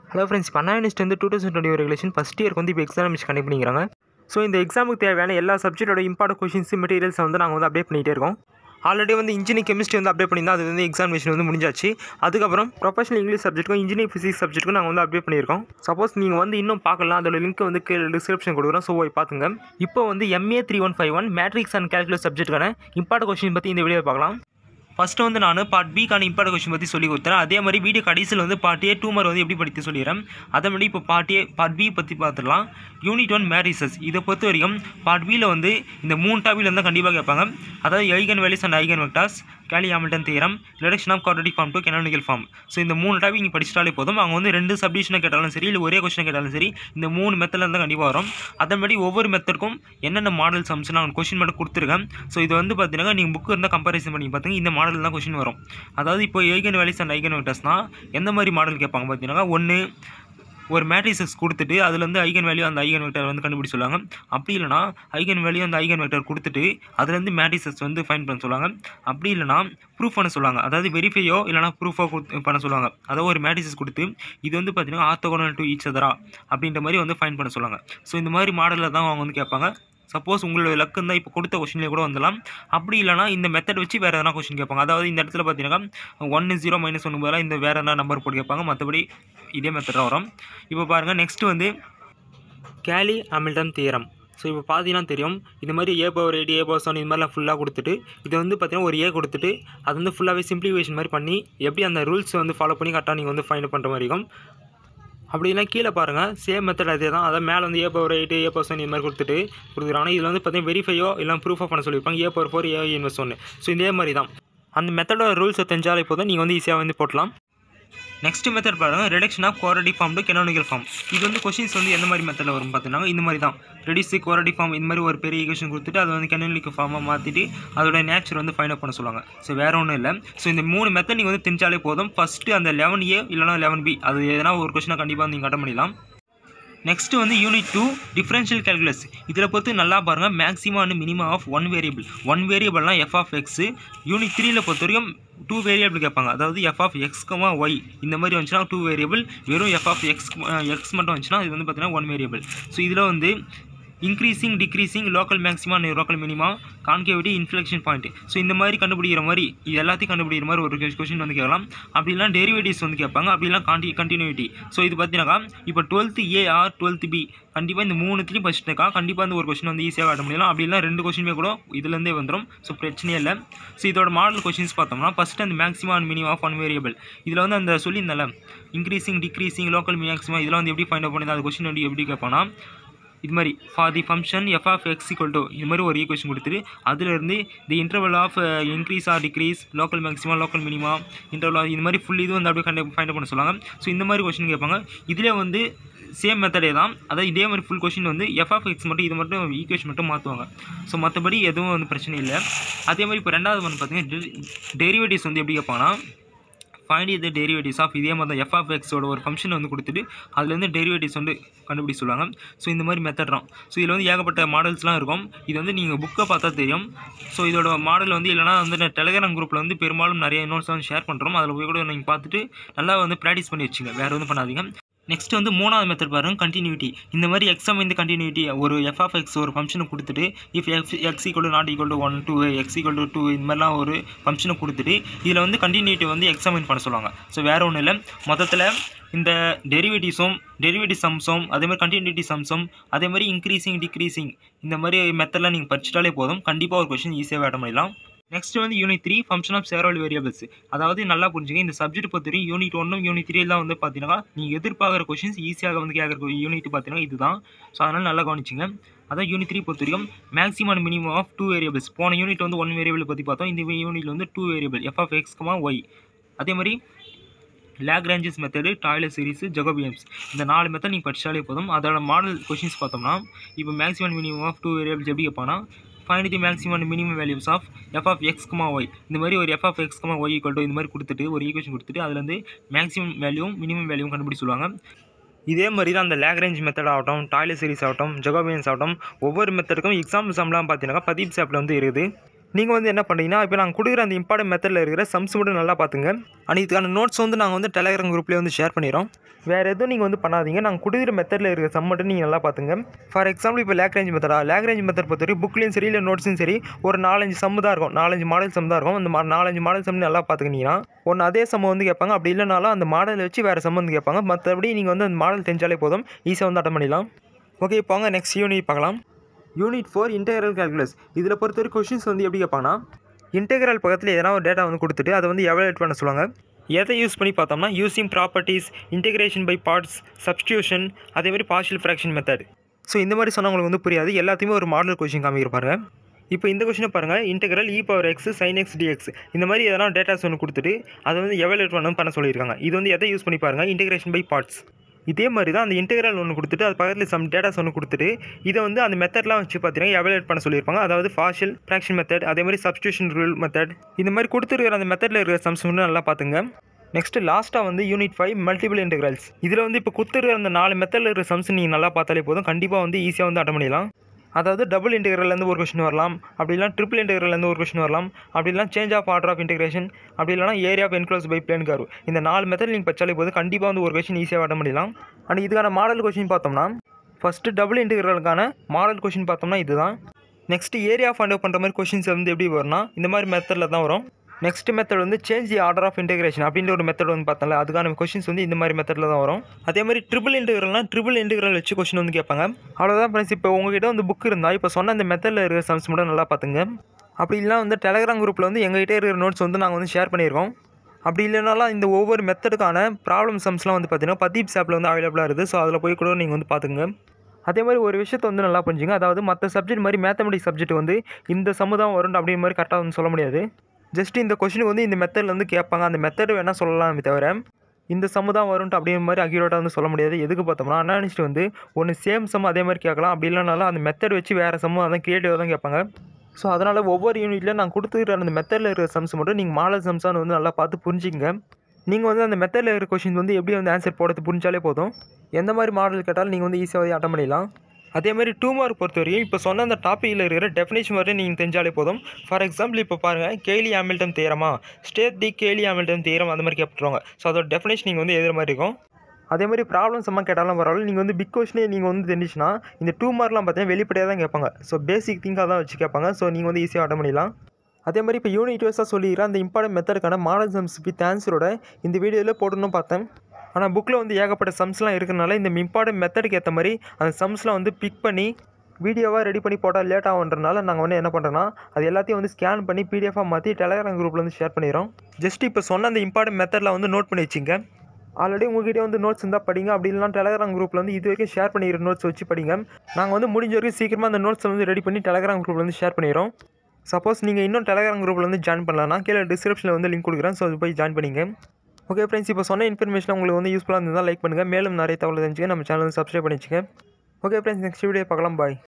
hello friends பன்னாயினிஸ்ட் வந்து two thousand twenty regulation first இயருக்கு வந்து இப்போ எக்ஸாமினேஷன் கண்டக்ட் பண்ணிக்கிறாங்க ஸோ இந்த எக்ஸாமுக்கு தேவையான எல்லா சப்ஜெக்டோட இம்பார்ட்டன்ட் கொஷின்ஸ் மெட்டீரியல்ஸ் வந்து நாங்கள் வந்து அப்டேட் பண்ணிகிட்டே இருக்கோம் ஆல்ரெடி வந்து இன்ஜினியரிங் கெமிஸ்ட்ரி வந்து அப்டேட் பண்ணியிருந்தோம் அது வந்து எக்ஸாமினேஷன் வந்து முடிஞ்சாச்சு அதுக்கப்புறம் ப்ரொஃபஷனல் இங்கிலீஷ் சப்ஜெக்ட்டுக்கும் இன்ஜினியரிங் ஃபிசிக்ஸ் சப்ஜெக்ட்டுக்கும் நாங்கள் வந்து அப்டேட் பண்ணியிருக்கோம் சப்போஸ் நீங்கள் வந்து இன்னும் பார்க்கலாம் அதோட லிங்க் வந்து டிஸ்கிரிப்ஷன் கொடுக்குறோம் ஸோ போய் பார்த்துங்க இப்போ வந்து MA three one five one matrices and calculus சப்ஜெக்ட்டுக்கான இம்பார்ட்டன்ட் கொஷின் பற்றி இந்த வீடியோ பார்க்கலாம் ஃபஸ்ட்டு வந்து நான் பார்ட் பிக்கான இம்பார்ட் கொஷின் பற்றி சொல்லி கொடுத்தேன் அதே மாதிரி வீடியோ கடைசியில் வந்து பார்ட் ஏ டூ மார்க் வந்து எப்படி படித்து சொல்லிடுறேன் அதே மாதிரி இப்போ பார்ட் ஏ பார்ட் பி பற்றி பார்த்துடலாம் யூனிட் ஒன் மேரிசஸ் இதை பொறுத்த வரைக்கும் பார்ட் பியில் வந்து இந்த மூணு டாபிக்ல இருந்தால் கண்டிப்பாக கேட்பாங்க அதாவது eigen values and eigen vectors Cayley Hamilton theorem reduction of quadratic form to canonical form so இந்த மூணு டாபிக் நீங்கள் படிச்சிட்டாலே போதும் அவங்க வந்து ரெண்டு சப்டிஷனை கேட்டாலும் சரி இல்லை ஒரே கொஸ்டின் கேட்டாலும் சரி இந்த மூணு மெத்தடில் இருந்தால் கண்டிப்பாக வரும் அதன்படி ஒவ்வொரு மெத்தடுக்கும் என்னென்ன மாடல் சம்ஸ் நான் கொஷின் மட்டும் கொடுத்துருக்கேன் ஸோ இது வந்து பார்த்தீங்கன்னா நீங்கள் புக்கு இருந்தால் கம்பேரிசன் பண்ணி பார்த்தீங்க இந்த மாடல் தான் கொஷின் வரும் அதாவது இப்போ ஐகன் வேல்யூஸ் அண்ட் ஐகன் வெக்டர்ஸ்னால் எந்த மாதிரி மாடல் கேட்பாங்க பார்த்தீங்கன்னா ஒன்று ஒரு மேட்ரிசஸ் கொடுத்துட்டு அதுலேருந்து ஐகன் வேல்யூ அந்த ஐகன் வெக்டர் வந்து கண்டுபிடிச்சு சொல்லுவாங்க அப்படி இல்லைனா ஐகன் வேல்யூ அந்த ஐகன் வெக்டர் கொடுத்துட்டு அதுலேருந்து மேட்ரிசஸ் வந்து ஃபைன் பண்ண சொல்லுவாங்க அப்படி இல்லைனா ப்ரூஃப் பண்ண சொல்லுவாங்க அதாவது வெரிஃபையோ இல்லைனா ப்ரூஃபோ பண்ண சொல்லுவாங்க அதாவது ஒரு மேட்ரிசஸ் கொடுத்து இது வந்து பார்த்தீங்கன்னா ஆர்த்தோகோனல் டு ஈச் அதரா அப்படின்ற மாதிரி வந்து ஃபைன் பண்ண சொல்லுவாங்க ஸோ இந்த மாதிரி மாடலில் தான் அவங்க வந்து கேட்பாங்க சப்போஸ் உங்களோட லக்கு இருந்தால் இப்போ கொடுத்த கொஷின்லேயே கூட வந்துடலாம் அப்படி இல்லைனா இந்த மெத்தட் வச்சு வேறு எதனா கொஷின் கேட்பாங்க அதாவது இந்த இடத்துல பார்த்தீங்கன்னா ஒன்று ஜீரோ மைனஸ் ஒன்று பதிலாக இந்த வேறு எதனா நம்பர் போட்டு கேட்பாங்க மற்றபடி இதே மெத்தட் தான் வரும் இப்போ பாருங்கள் நெக்ஸ்ட்டு வந்து கேலி ஹாமில்டன் தியரம் ஸோ இப்போ பார்த்தீங்கன்னா தெரியும் இந்த மாதிரி A power eight A power seven இது மாதிரிலாம் ஃபுல்லாக கொடுத்துட்டு இது வந்து பார்த்தீங்கன்னா ஒரு ஏ கொடுத்துட்டு அது வந்து ஃபுல்லாகவே சிம்பிளிஃபிகேஷன் மாதிரி பண்ணி எப்படி அந்த ரூல்ஸ் வந்து ஃபாலோ பண்ணி கரெக்டாக நீங்கள் வந்து ஃபைண்ட் பண்ணுற மாதிரி இருக்கும் அப்படின்னா கீழே பாருங்கள் சேம் மெத்தட் அதே தான் அதாவது மேலே வந்து A power eight A power seven இது மாதிரி கொடுத்துட்டு கொடுக்குறாங்க இதில் வந்து பார்த்தீங்கன்னா வெரிஃபையோ இல்லை ப்ரூஃப் பண்ண சொல்லியிருப்பாங்க ஏ பவர் ஃபோர் ஏ இன்வெஸ்ட் ஒன்று ஸோ இதே மாதிரி தான் அந்த மெத்தடோட ரூல்ஸை தெரிஞ்சாலே போதும் நீங்கள் வந்து ஈஸியாக வந்து போட்டலாம் நெக்ஸ்ட் மெத்தட் பாருங்க reduction of quadratic form to canonical form இது வந்து கொஷின்ஸ் வந்து எந்த மாதிரி மெத்தடில் வரும் பார்த்தீங்கன்னா இந்த மாதிரி தான் ரெடிஸ் குவாரடி ஃபார்ம் இந்த மாதிரி ஒரு பெரிய ஈக்குவேஷன் கொடுத்துட்டு அதை வந்து கெனானிக்கல் ஃபார்மாக மாற்றிட்டு அதோட நேச்சர் வந்து ஃபைண்ட் அப் பண்ண சொல்லுவாங்க ஸோ வேறு ஒன்றும் இல்லை ஸோ இந்த மூணு மெத்தட் நீங்கள் வந்து தெரிஞ்சாலே போதும் ஃபஸ்ட்டு அந்த லெவன் ஏ இல்லைனா லெவன் பி அது எதனா ஒரு கொஷினை கண்டிப்பாக நீங்கள் கட்ட பண்ணிடலாம் நெக்ஸ்ட் வந்து யூனிட் டூ டிஃபரன்ஷியல் கேல்குலஸ் இதில் பொறுத்து நல்லா பாருங்கள் maximum and minimum of one variable one வேரியபிள்னா எஃப் ஆஃப் எக்ஸ் யூனிட் த்ரீயில் பொறுத்த வரைக்கும் டூ வேரியபிள் கேட்பாங்க அதாவது எஃப் ஆஃப் எக்ஸ்கமா ஒய் இந்த மாதிரி வந்துச்சுன்னா டூ வேரியபிள் வெறும் எஃப் ஆஃப் எக்ஸ் எக்ஸ் மட்டும் வந்துச்சுன்னா இது வந்து பார்த்தீங்கன்னா ஒன் வேரியபிள் ஸோ இதில் வந்து increasing decreasing local maxima local minima concavity inflection point so இந்த மாதிரி கண்டுபிடிக்கிற மாதிரி இது எல்லாத்தையும் கண்டுபிடிக்கிற மாதிரி ஒரு கொஷின் வந்து கேட்கலாம் அப்படிலாம் டெரிவேட்டிவ்ஸ் வந்து கேட்பாங்க அப்படிலாம் கான்டி கண்டினியூட்டி ஸோ இது பார்த்தீங்கன்னாக்கா இப்போ twelfth A or twelfth B கண்டிப்பாக இந்த மூணுத்துலையும் படிச்சுட்டாக்கா கண்டிப்பாக இந்த ஒரு கொஷின் வந்து ஈஸியாக காட்ட முடியலாம் அப்படிலாம் ரெண்டு கொஷினுமே கூட இதுலேருந்தே வந்துடும் ஸோ பிரச்சனையே இல்லை ஸோ இதோட மாடல் கொஷின்ஸ் பார்த்தோம்னா ஃபஸ்ட்டு அந்த maximum and minimum of one variable இதில் வந்து அந்த சொல்லியிருந்தால இன்க்ரீசிங் டிக்ரீசிங் லோக்கல் மேக்ஸிமம் இதெல்லாம் வந்து எப்படி ஃபைண்ட் அவுட் பண்ணி அந்த கொஷின் வந்து எப்படி கேட்பானா இது மாதிரி for the function F of X equal to இது மாதிரி ஒரு ஈக்குவேஷன் கொடுத்துட்டு அதிலிருந்து the interval of increase or decrease local maximum local minima interval இது மாதிரி ஃபுல் இது வந்து அப்படியே கண்டு ஃபைண்ட் பண்ண சொல்லுவாங்க ஸோ இந்த மாதிரி கொஷின் கேட்பாங்க இதிலே வந்து சேம் மெத்தடே தான் அதாவது இதே மாதிரி ஃபுல் கொஷின் வந்து எஃப் ஆஃப் எக்ஸ் மட்டும் இது மட்டும் ஈக்குவேஷன் மட்டும் மாற்றுவாங்க ஸோ மற்றபடி எதுவும் வந்து பிரச்சனை இல்லை அதே மாதிரி இப்போ ரெண்டாவது வந்து பார்த்தீங்கன்னா டெரிவேட்டிவ்ஸ் வந்து எப்படி கேட்பாங்கன்னா ஃபைண்ட் இது டெரிவேட்டிவ்ஸ் ஆஃப் இதே மாதிரி தான் எஃப் ஆஃப் எக்ஸோட ஒரு ஃபங்க்ஷன் வந்து கொடுத்துட்டு அதுலேருந்து டெரிவேட்டிவ்ஸ் வந்து கண்டுபிடிச்சு சொல்லுவாங்க ஸோ இந்த மாதிரி மெத்தட் தான் ஸோ இதில் வந்து ஏகப்பட்ட மாடல்ஸ்லாம் இருக்கும் இது வந்து நீங்கள் புக்கை பார்த்தா தெரியும் ஸோ இதோட மாடல் வந்து இல்லைனா வந்து டெலிகிராம் குரூப்பில் வந்து பெரும்பாலும் நிறைய நோட்ஸ் வந்து ஷேர் பண்ணுறோம் அதில் போய் கூட நீங்கள் பார்த்துட்டு நல்லா வந்து ப்ராக்டிஸ் பண்ணி வச்சுங்க வேறு எதுவும் பண்ணாதீங்க நெக்ஸ்ட் வந்து மூணாவது மெத்தட் பாருங்க கண்டினியூட்டி இந்த மாதிரி எக்ஸாம் இந்த கண்டினியூட்டி ஒரு எஃப் ஆஃப் எக்ஸ் ஒரு ஃபங்க்ஷனை கொடுத்துட்டு if X X equal not equal to one two X equal to two இந்த மாதிரிலாம் ஒரு ஃபங்க்ஷனை கொடுத்துட்டு இதில் வந்து கண்டினியூட்டி வந்து எக்ஸாமின் பண்ண சொல்லுவாங்க ஸோ வேறு ஒன்றும் இல்லை மொத்தத்தில் இந்த டெரிவேட்டிவ்ஸும் டெரிவேட்டிவ் சம்ஸும் அதே மாதிரி கண்டினியூட்டி சம்ஸும் அதே மாதிரி இன்க்ரீசிங் டிக்ரீசிங் இந்த மாதிரி மெத்தட்லாம் நீங்கள் படிச்சிட்டாலே போதும் கண்டிப்பாக ஒரு கொஷின் ஈஸியாக அட்டன் பண்ணிடலாம் நெக்ஸ்ட் வந்து unit three function of several variables அதாவது நல்லா புரிஞ்சுங்க இந்த சப்ஜெக்ட் பொறுத்த யூனிட் ஒன்றும் யூனிட் த்ரீலாம் வந்து பார்த்தீங்கன்னா நீங்கள் எதிர்பார்க்குற கொஷின்ஸ் ஈஸியாக வந்து கேட்குற யூனிட் பார்த்தீங்கன்னா இதுதான் ஸோ அதனால் நல்லா கவனிச்சிங்க அதான் யூனிட் த்ரீ பொறுத்த வரைக்கும் maximum and minimum of two variables போன யூனிட் வந்து ஒன் வேரியபிள் பற்றி பார்த்தோம் இந்த யூனிட் வந்து two variable F of X comma Y அதே மாதிரி Lagrange's method Taylor's series Jacobians இந்த நாலு மெத்தட் நீங்கள் படிச்சாலே போதும் அதோட மாடல் கொஷின்ஸ் பார்த்தோம்னா இப்போ maximum minimum of two variables எப்படி கேட்பானா find the maximum and minimum values of F of X comma Y இந்த மாதிரி ஒரு F of X comma Y equal to இந்த மாதிரி கொடுத்துட்டு ஒரு ஈக்குவேஷன் கொடுத்துட்டு அதுலேருந்து மேக்ஸிமம் வேல்யூவும் மினிமம் வேல்யூவும் கண்டுபிடிச்சு சொல்லுவாங்க இதே மாதிரி தான் அந்த லேக்ரேஞ்ச் மெத்தட் ஆகட்டும் டாய்லெட் சீரிஸ் ஆகட்டும் ஜெகோபியன்ஸ் ஆகட்டும் ஒவ்வொரு மெத்தடுக்கும் எக்ஸாம்பிள் சம்லாம் பார்த்தீங்கன்னா பதீப் சாப்பில் வந்து இருக்குது நீங்கள் வந்து என்ன பண்ணுறீங்கன்னா இப்போ நாங்கள் கொடுக்குற அந்த இம்பார்ட்டன்ட் மெத்தடில் இருக்கிற சம்ஸ் மட்டும் நல்லா பார்த்துங்க அண்ட் இதுக்கான நோட்ஸ் வந்து நாங்கள் வந்து டெலிகிராம் குரூப்லேயே வந்து ஷேர் பண்ணிடுறோம் வேறு எதுவும் நீங்கள் வந்து பண்ணாதீங்க நாங்கள் கொடுக்குற மெத்தடில் இருக்கிற சம் மட்டும் நீங்கள் நல்லா பார்த்துங்க ஃபார் எக்ஸாம்பிள் இப்போ லேக்ரேஞ்ச் மெத்தடா லேக்ரேஞ்ச் மெத்தட் பொறுத்தவரை புக்லேயும் சரி இல்லை நோட்ஸும் சரி ஒரு நாலஞ்சு சம் தான் இருக்கும் நாலஞ்சு மாடல் சம் தான் இருக்கும் அந்த மா- நாலஞ்சு மாடல் சம் நல்லா பார்த்துக்கிட்டீங்கன்னா ஒன்று அதே சம் வந்து கேட்பாங்க அப்படி இல்லைனாலும் அந்த மாடலை வச்சு வேறு சம் வந்து கேட்பாங்க மற்றபடி நீங்கள் வந்து அந்த மாடல் தெரிஞ்சாலே போதும் ஈஸியாக வந்து அட்டன் பண்ணிடலாம் ஓகே இப்போ வாங்க நெக்ஸ்ட் யூனிட் பார்க்கலாம் யூனிட் ஃபோர் இன்டெகிரல் கால்குலஸ் இதில் பொறுத்தவரை கொஷின்ஸ் வந்து எப்படி கேட்பாங்கன்னா இன்டெகிரல் பக்கத்தில் எதனா ஒரு டேட்டா வந்து கொடுத்துட்டு அதை வந்து எவாலுவேட் பண்ண சொல்லுவாங்க எதை யூஸ் பண்ணி பார்த்தோம்னா using properties integration by parts substitution அதே மாதிரி பார்ஷியல் ஃப்ராக்ஷன் மெத்தட் ஸோ இந்த மாதிரி சொன்னா உங்களுக்கு வந்து புரியாது எல்லாத்தையுமே ஒரு மாடல் கொஷின் காமிக்கிறப்பாருங்க இப்போ இந்த கொஷினை பாருங்கள் integral E power X sine X DX இந்த மாதிரி எதனா டேட்டாஸ் ஒன்று கொடுத்துட்டு அதை வந்து எவாலுவேட் பண்ண பண்ண சொல்லியிருக்காங்க இது வந்து எதை யூஸ் பண்ணி பாருங்கள் இன்டெகிரேஷன் பை பார்ட்ஸ் இதே மாதிரி தான் அந்த இன்டெகிரல் ஒன்று கொடுத்துட்டு அது பக்கத்தில் சம் டேட்டாஸ் ஒன்று கொடுத்துட்டு இதை வந்து அந்த மெத்தட்லாம் வச்சு பார்த்தீங்கன்னா எவாலுவேட் பண்ண சொல்லியிருப்பாங்க அதாவது ஃபாஷியல் ஃப்ராக்ஷன் மெத்தட் அதே மாதிரி சப்ஸ்டியூஷன் ரூல் மெத்தட் இந்த மாதிரி கொடுத்துருக்கிற அந்த மெத்தடில் இருக்கிற சம்ஸ் வந்து நல்லா பார்த்துங்க நெக்ஸ்ட் லாஸ்ட்டாக வந்து யூனிட் ஃபைவ் மல்டிபிள் இன்டெகிரல்ஸ் இதில் வந்து இப்போ கொடுத்துருக்கிற அந்த நாலு மெத்தடில் இருக்கிற சம்ஸ் நீங்கள் நல்லா பார்த்தாலே போதும் கண்டிப்பாக வந்து ஈஸியாக வந்து அட்டன் பண்ணிடலாம் அதாவது டபுள் இன்டெகிரல்லேருந்து ஒரு கொஷின் வரலாம் அப்படி இல்லைனா ட்ரிபிள் இன்டெகிரல்லேருந்து ஒரு கொஷின் வரலாம் அப்படி இல்லைனா change of order of integration அப்படி இல்லைனா area of enclose by plane curve இந்த நாலு மெத்தட் நீங்கள் பச்சாலே போது கண்டிப்பாக வந்து ஒரு கொஷின் ஈஸியாக அட்டன் பண்ணிடலாம் அண்ட் இதுக்கான மாடல் கொஷின் பார்த்தோம்னா ஃபஸ்ட்டு டபுள் இன்டெகிரலுக்கான மாடல் கொஷின் பார்த்தோம்னா இதுதான் நெக்ஸ்ட் ஏரியா ஃபைண்ட் அவுட் பண்ணுற மாதிரி கொஷின்ஸ் வந்து எப்படி வரும்னா இந்த மாதிரி மெத்தடில் தான் வரும் நெக்ஸ்ட் மெத்தட் வந்து change the order of integration அப்படின்ற ஒரு மெத்தட் வந்து பார்த்தோம்ல அதுக்கான கொஷின்ஸ் வந்து இந்த மாதிரி மெத்தடில் தான் வரும் அதே மாதிரி ட்ரிபிள் இன்டெகிரல்னா ட்ரிபிள் இன்டெகிரல் வச்சு கொஷின் வந்து கேட்பாங்க அவ்வளோதான் ஃப்ரெண்ட்ஸ் இப்போ உங்ககிட்ட வந்து புக் இருந்தால் இப்போ சொன்ன அந்த மெத்தடில் இருக்கிற சம்ஸ் மட்டும் நல்லா பார்த்துங்க அப்படி இல்லைனா வந்து டெலகிராம் குரூப்பில் வந்து எங்ககிட்ட இருக்கிற நோட்ஸ் வந்து நாங்கள் வந்து ஷேர் பண்ணியிருக்கோம் அப்படி இல்லைனாலும் இந்த ஒவ்வொரு மெத்தடுக்கான ப்ராப்ளம் சம்ஸ்லாம் வந்து பார்த்தீங்கன்னா பதீப் ஆப்பில் வந்து அவைலபிளாக இருக்குது ஸோ அதில் போய் கூட நீங்கள் வந்து பார்த்துங்க அதே மாதிரி ஒரு விஷயத்தை வந்து நல்லா புரிஞ்சுங்க அதாவது மற்ற சப்ஜெக்ட் மாதிரி மேத்தமெட்டிக்ஸ் சப்ஜெக்ட் வந்து இந்த சமுதாயம் வரும் அப்படின்ற மாதிரி கரெக்டாக வந்து சொல்ல முடியாது ஜஸ்ட் இந்த கொஷினுக்கு வந்து இந்த மெத்தடில் வந்து கேட்பாங்க அந்த மெத்தட் வேணால் சொல்லலாமே தவிர இந்த சமுதாயம் வரும்ட்டு அப்படின்ற மாதிரி அக்யூரேட்டாக வந்து சொல்ல முடியாது எதுக்கு பார்த்தோம்னா அனாலிஸ்ட் வந்து ஒன்று சேம் சம் அதே மாதிரி கேட்கலாம் அப்படி இல்லைனாலும் அந்த மெத்தட் வச்சு வேறு சம்மு அதான் க்ரியேட்டிவாக தான் கேட்பாங்க ஸோ அதனால் ஒவ்வொரு யூனிட்டில் நான் கொடுத்துருக்கிற அந்த மெத்தடில் இருக்கிற சம்ஸ் மட்டும் நீங்கள் மாடல் சம்ஸான்னு வந்து நல்லா பார்த்து புரிஞ்சுங்க நீங்கள் வந்து அந்த மெத்தடில் இருக்கிற கொஷின் வந்து எப்படி வந்து ஆன்சர் போடுறது புரிஞ்சாலே போதும் எந்த மாதிரி மாடல் கேட்டாலும் நீங்கள் வந்து ஈஸியாக அட்டன் பண்ணிடலாம் அதே மாதிரி டூ மார்க் பொறுத்தவரையும் இப்போ சொன்ன அந்த டாப்பிக்கில் இருக்கிற டெஃபினேஷன் வரை நீங்கள் தெரிஞ்சாலே போதும் ஃபார் எக்ஸாம்பிள் இப்போ பாருங்கள் கேலி ஹாமில்டன் தேரமா ஸ்டேட் தி கேலி ஹாமில்டன் தேரம் அந்த மாதிரி கேட்டுருவாங்க ஸோ அதோட டெஃபினேஷன் நீங்கள் வந்து எழுதுற மாதிரி இருக்கும் அதே மாதிரி ப்ராப்ளம்ஸ் எல்லாம் கேட்டாலும் பரவாயில்ல நீங்கள் வந்து பிக் கொஸ்டினே நீங்கள் வந்து தெரிஞ்சுச்சுன்னா இந்த டூ மார்க்லாம் பார்த்தீங்கன்னா வெளிப்படையாக தான் கேட்பாங்க ஸோ பேசிக் திங்காக தான் வச்சு கேட்பாங்க ஸோ நீங்கள் வந்து ஈஸியாக அட்டன் பண்ணிடலாம் அதே மாதிரி இப்போ யூனிட் வைஸாக சொல்லிக்கிற அந்த இம்பார்ட்டன்ட் மெத்தடுக்கான மாடல் சம்ஸ் வித் ஆன்சரோட இந்த வீடியோவில் போடணும்னு பார்த்தேன் ஆனால் புக்கில் வந்து ஏகப்பட்ட சம்ஸ்லாம் இருக்கிறனால இந்த இம்பார்ட்டன்ட் மெத்தடுக்கு ஏற்ற மாதிரி அந்த சம்ஸ்லாம் வந்து பிக் பண்ணி வீடியோவாக ரெடி பண்ணி போட்டால் லேட் ஆகுன்றனால நாங்கள் வந்து என்ன பண்ணுறோன்னா அது எல்லாத்தையும் வந்து ஸ்கேன் பண்ணி பிடிஎஃபாக மாற்றி டெலகிராம் குரூப்பில் வந்து ஷேர் பண்ணிடுறோம் ஜஸ்ட் இப்போ சொன்ன அந்த இம்பார்ட்டன்ட் மெத்தடில் வந்து நோட் பண்ணி வச்சுங்க ஆல்ரெடி உங்ககிட்ட வந்து நோட்ஸ் இருந்தால் படிங்க அப்படி இல்லைனா டெலகிராம் குரூப்பில் வந்து இது வரைக்கும் ஷேர் பண்ணிக்கிற நோட்ஸ் வச்சு படிங்க நாங்கள் வந்து முடிஞ்ச வரைக்கும் சீக்கிரமாக அந்த நோட்ஸை வந்து ரெடி பண்ணி டெலகிராம் குரூப்பில் வந்து ஷேர் பண்ணிடுறோம் சப்போஸ் நீங்கள் இன்னும் டெலகிராம் குரூப்பில் வந்து ஜாயின் பண்ணலாம்னா கீழே டிஸ்கிரிப்ஷனில் வந்து லிங்க் கொடுக்குறேன் ஸோ அது போய் ஜாயின் பண்ணிங்க ஓகே ஃப்ரெண்ட்ஸ் இப்போ சொன்ன இன்ஃபர்மேஷன் உங்களுக்கு வந்து யூஸ்ஃபுல்லாக இருந்தால் லைக் பண்ணுங்கள் மேலும் நிறைய தகவல் தெரிஞ்சுக்க நம்ம சேனல் சப்ஸ்கிரைப் பண்ணிச்சுங்க ஓகே ஃப்ரெண்ட்ஸ் நெக்ஸ்ட் வீடியோ பார்க்கலாம் பாய்